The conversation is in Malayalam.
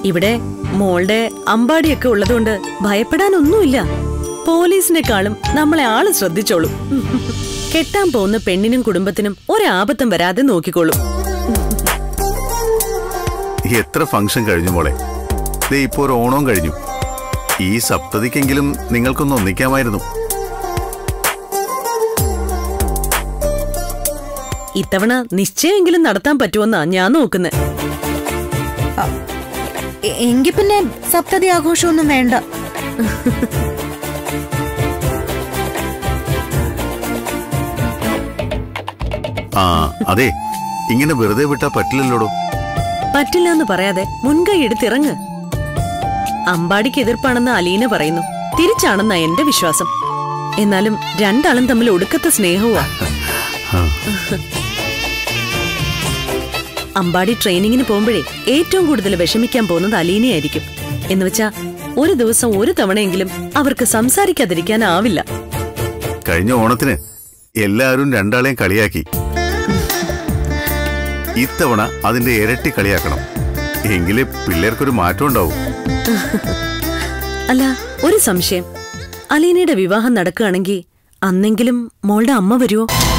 ഇവിടെ മോളുടെ അമ്പാടിയൊക്കെ ഉള്ളതുകൊണ്ട് ഭയപ്പെടാനൊന്നുമില്ല പോലീസിനെക്കാളും നമ്മളെ ആള് ശ്രദ്ധിച്ചോളും കെട്ടാൻ പോകുന്ന പെണ്ണിനും കുടുംബത്തിനും ഒരാപത്തും വരാതെ നോക്കിക്കോളും എത്ര ഫംഗ്ഷൻ കഴിഞ്ഞു മോളെ ദേ ഇപ്പോ ഒരു ഓണവും കഴിഞ്ഞു ഈ സപ്തതിക്കെങ്കിലും നിങ്ങൾക്കൊന്ന് ഒന്നിക്കാമായിരുന്നു ഇത്തവണ നിശ്ചയമെങ്കിലും നടത്താൻ പറ്റുമെന്നാ ഞാൻ നോക്കുന്നത് എ- എങ്കി പിന്നെ സപ്തതി ആഘോഷമൊന്നും വേണ്ട ആ അതെ ഇങ്ങനെ വെറുതെ വിട്ടാ പറ്റില്ലല്ലോടോ പറ്റില്ല എന്ന് പറയാതെ മുൻകൈ എടുത്തിറങ്ങ് അമ്പാടിക്ക് എതിർപ്പാണെന്ന് അലീന പറയുന്നു തിരിച്ചാണെന്നാ എന്റെ വിശ്വാസം എന്നാലും രണ്ടാളും തമ്മിൽ ഒടുക്കത്തെ സ്നേഹവുമാ ആ, അമ്പാടി ട്രെയിനിങ്ങിന് പോകുമ്പോഴേ ഏറ്റവും കൂടുതൽ വിഷമിക്കാൻ പോകുന്നത് അലീനയായിരിക്കും എന്ന് വെച്ചാ ഒരു ദിവസം ഒരു തവണയെങ്കിലും അവർക്ക് സംസാരിക്കാതിരിക്കാനാവില്ല കഴിഞ്ഞ ഓണത്തിന് എല്ലാവരും രണ്ടാളെയും കളിയാക്കി ഇത്തവണ അതിന്റെ ഇരട്ടി കളിയാക്കണം എങ്കിലേ പിള്ളേർക്കൊരു മാറ്റം ഉണ്ടാവും അല്ല ഒരു സംശയം അലീനയുടെ വിവാഹം നടക്കുകയാണെങ്കിൽ അന്നെങ്കിലും മോളുടെ അമ്മ വരുമോ